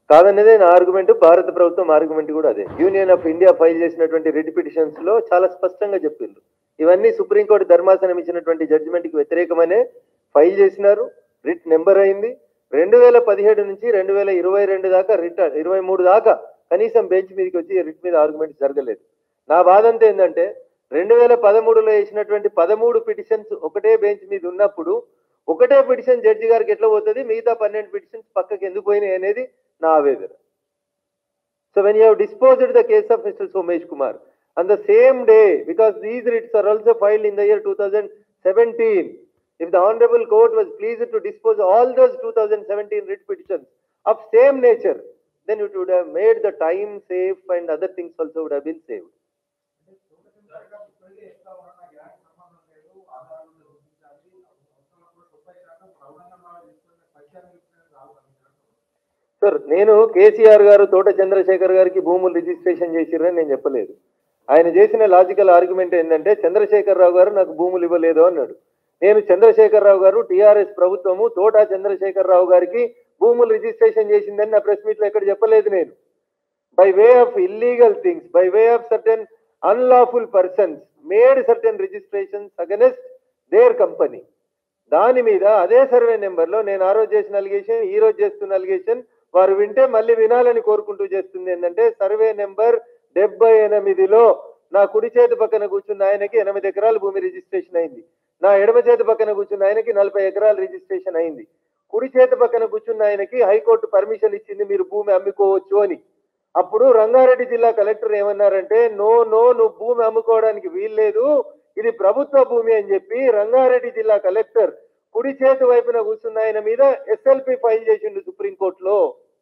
కాదనేదే నా ఆర్గ్యుమెంట్ భారత ప్రభుత్వం ఆర్గ్యుమెంట్ కూడా అదే యూనియన్ ఆఫ్ ఇండియా ఫైల్ చేసినటువంటి రిట్ పిటిషన్స్ లో చాలా స్పష్టంగా చెప్పిండ్రు ఇవన్నీ సుప్రీంకోర్టు ధర్మాసనం ఇచ్చినటువంటి జడ్జిమెంట్ కి వ్యతిరేకమనే ఫైల్ చేసినారు రిట్ నెంబర్ అయింది రెండు వేల పదిహేడు నుంచి రెండు వేల ఇరవై రెండు దాకా రిట్ ఇరవై మూడు దాకా కనీసం బెంచ్ మీదకి వచ్చి రిట్ మీద ఆర్గ్యుమెంట్ జరగలేదు నా బాధ అంతా ఏంటంటే రెండు వేల పదమూడులో వేసినటువంటి పదమూడు పిటిషన్స్ ఒకటే బెంచ్ మీద ఉన్నప్పుడు ఒకటే పిటిషన్ జడ్జి గారికి ఎట్లా పోతుంది మిగతా పన్నెండు పిటిషన్స్ పక్కకి ఎందుకు పోయినాయి అనేది నా ఆవేదన so when you have disposed the case of Mr. Somesh Kumar on the same day, because these writs are also filed in the year 2017, if the Honorable Court was pleased to dispose all those 2017 writ petitions of same nature, then it would have made the time safe and other things also would have been saved. Sir నేను కేసీఆర్ గారు తోట చంద్రశేఖర్ గారికి భూములు registration చేసిర్రని నేను చెప్పలేదు ఆయన చేసిన logical argument ఏంటంటే చంద్రశేఖర్ రావు గారు నాకు భూములు ఇవ్వలేదు అన్నాడు నేను చంద్రశేఖర్ రావు గారు టిఆర్ఎస్ ప్రభుత్వము తోట చంద్రశేఖర్ రావు గారికి భూములు రిజిస్ట్రేషన్ చేసిందని నా ప్రెస్ మీట్ లో ఎక్కడ చెప్పలేదు నేను by way of illegal things by way of certain unlawful persons made certain registrations against their company దాని మీద అదే సర్వే నెంబర్ లో నేను ఆ రోజు చేసిన అలిగేషన్ ఈ రోజు చేస్తున్న అలిగేషన్ వారు వింటే మళ్ళీ వినాలని కోరుకుంటూ చేస్తుంది ఏంటంటే సర్వే నెంబర్ డెబ్బై ఎనిమిదిలో నా కుడి చేతి పక్కన కూర్చున్న ఆయనకి ఎనిమిది ఎకరాల భూమి రిజిస్ట్రేషన్ అయింది నా ఎడమ చేతి పక్కన కూర్చున్న ఆయనకి నలభై ఎకరాల రిజిస్ట్రేషన్ అయింది కుడి చేతి పక్కన కూర్చున్న ఆయనకి హైకోర్టు పర్మిషన్ ఇచ్చింది మీరు భూమి అమ్ముకోవచ్చు అని అప్పుడు రంగారెడ్డి జిల్లా కలెక్టర్ ఏమన్నారంటే నో నో నువ్వు భూమి అమ్ముకోవడానికి వీల్లేదు ఇది ప్రభుత్వ భూమి అని చెప్పి రంగారెడ్డి జిల్లా కలెక్టర్ కుడి చేతి వైపున కూర్చున్న ఆయన మీద ఎస్ఎల్పి ఫైల్ చేసిండు సుప్రీంకోర్టులో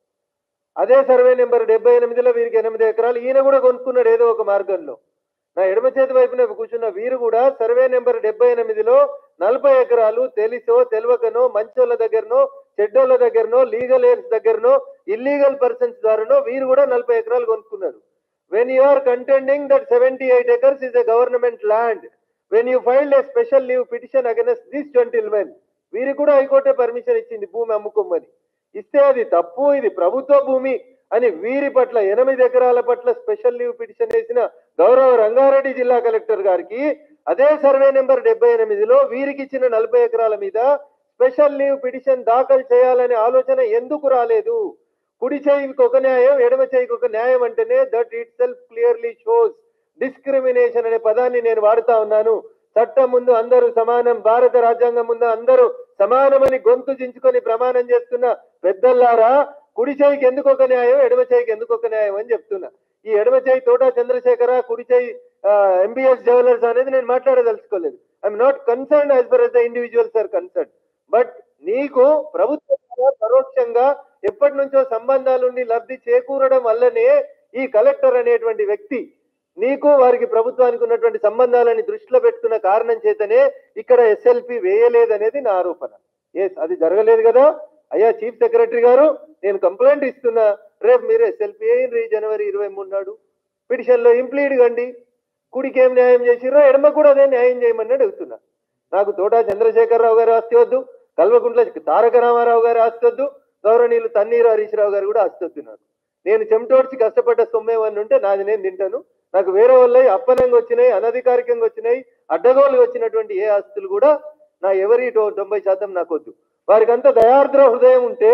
అదే సర్వే నెంబర్ డెబ్బై ఎనిమిదిలో వీరికి ఎనిమిది ఎకరాలు ఈయన కూడా కొనుక్కున్నాడు ఏదో ఒక మార్గంలో నా ఎడమ చేతి వైపున కూర్చున్న వీరు కూడా సర్వే నెంబర్ డెబ్బై ఎనిమిదిలో నలభై ఎకరాలు తెలిసో తెలియకనో మంచోళ్ళ దగ్గరనో చెడ్డోళ్ళ దగ్గరనో లీగల్ ఎయిర్స్ దగ్గరనో ఇల్లీగల్ పర్సన్స్ ద్వారానో వీరు కూడా నలభై ఎకరాలు కొనుక్కున్నారు when you are contending that seventy eight acres is a government land when you filed a special leave petition against this gentlemen వీరికి కూడా హైకోర్టే పర్మిషన్ ఇచ్చింది భూమి అమ్ముకోమని ఇస్తే అది తప్పు ఇది ప్రభుత్వ భూమి అని వీరి పట్ల ఎనిమిది ఎకరాల పట్ల స్పెషల్ లీవ్ పిటిషన్ వేసిన గౌరవ రంగారెడ్డి జిల్లా కలెక్టర్ గారికి అదే సర్వే నెంబర్ డెబ్బై ఎనిమిదిలో వీరికి ఇచ్చిన నలభై ఎకరాల మీద స్పెషల్ లీవ్ పిటిషన్ దాఖలు చేయాలనే ఆలోచన ఎందుకు రాలేదు కుడి చేయికి ఒక న్యాయం ఎడమ చేయికి ఒక న్యాయం అంటేనే that itself clearly shows discrimination అనే పదాన్ని నేను వాడుతా ఉన్నాను చట్టం ముందు అందరూ సమానం భారత రాజ్యాంగం ముందు అందరూ సమానమని గొంతు చించుకొని ప్రమాణం చేస్తున్న పెద్దల్లారా కుడి చేయికి ఎందుకు ఒక న్యాయం ఎడమ చేయికి ఎందుకు ఒక న్యాయం అని చెప్తున్నా ఈ ఎడమ చేయి తోట చంద్రశేఖర కుడి చేయి ఎంబీఎస్ జ్యువెలర్స్ అనేది నేను మాట్లాడదలుచుకోలేదు I'm not concern as far as the individuals are concern but నీకు ప్రభుత్వం ద్వారా పరోక్షంగా ఎప్పటి నుంచో సంబంధాలుండి లబ్ధి చేకూరడం వల్లనే ఈ కలెక్టర్ అనేటువంటి వ్యక్తి నీకు వారికి ప్రభుత్వానికి ఉన్నటువంటి సంబంధాలని దృష్టిలో పెట్టుకున్న కారణం చేతనే ఇక్కడ ఎస్ఎల్పి వేయలేదనేది నా ఆరోపణ ఎస్ అది జరగలేదు కదా అయ్యా చీఫ్ సెక్రటరీ గారు నేను కంప్లైంట్ ఇస్తున్నా రేపు మీరు ఎస్ఎల్పి అయింది జనవరి ఇరవై మూడు నాడు పిటిషన్ లో ఇంప్లీడ్ కండి కుడికి ఏం న్యాయం చేసిర్రో ఎడమ కూడా అదే న్యాయం చేయమని అడుగుతున్నా నాకు తోటా చంద్రశేఖరరావు గారు ఆస్తి వద్దు కల్వకుంట్ల తారక రామారావు గారు ఆస్తి వద్దు గౌరవనీయులు తన్నీరు హరీష్ రావు గారు కూడా ఆస్తి వద్దు నాకు నేను చెమటోడ్చి కష్టపడ్డ సొమ్మేమని ఉంటే నాది నేను తింటాను నాకు వేరే వాళ్ళై అప్పనంగా వచ్చినాయి అనధికారికంగా వచ్చినాయి అడ్డగోలు వచ్చినటువంటి ఏ ఆస్తులు కూడా నా ఎవరి టో- తొంభై శాతం నాకు వద్దు వారికి అంత దయార్ద్ర హృదయం ఉంటే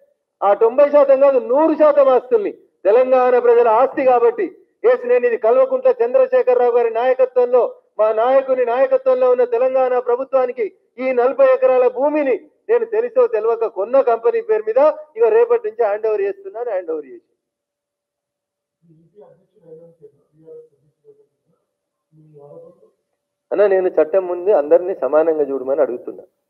ఆ తొంభై శాతం కాదు నూరు శాతం ఆస్తుల్ని తెలంగాణ ప్రజల ఆస్తి కాబట్టి ఎస్ నేను ఇది కల్వకుంట్ల చంద్రశేఖరరావు గారి నాయకత్వంలో మా నాయకుని నాయకత్వంలో ఉన్న తెలంగాణ ప్రభుత్వానికి ఈ నలభై ఎకరాల భూమిని నేను తెలుసో తెలియక కొన్న కంపెనీ పేరు మీద ఇక రేపటి నుంచి హ్యాండ్ ఓవర్ చేస్తున్నాను హ్యాండ్ ఓవర్ చేసి అన్న నేను చట్టం ముందు అందరినీ సమానంగా చూడమని అడుగుతున్నా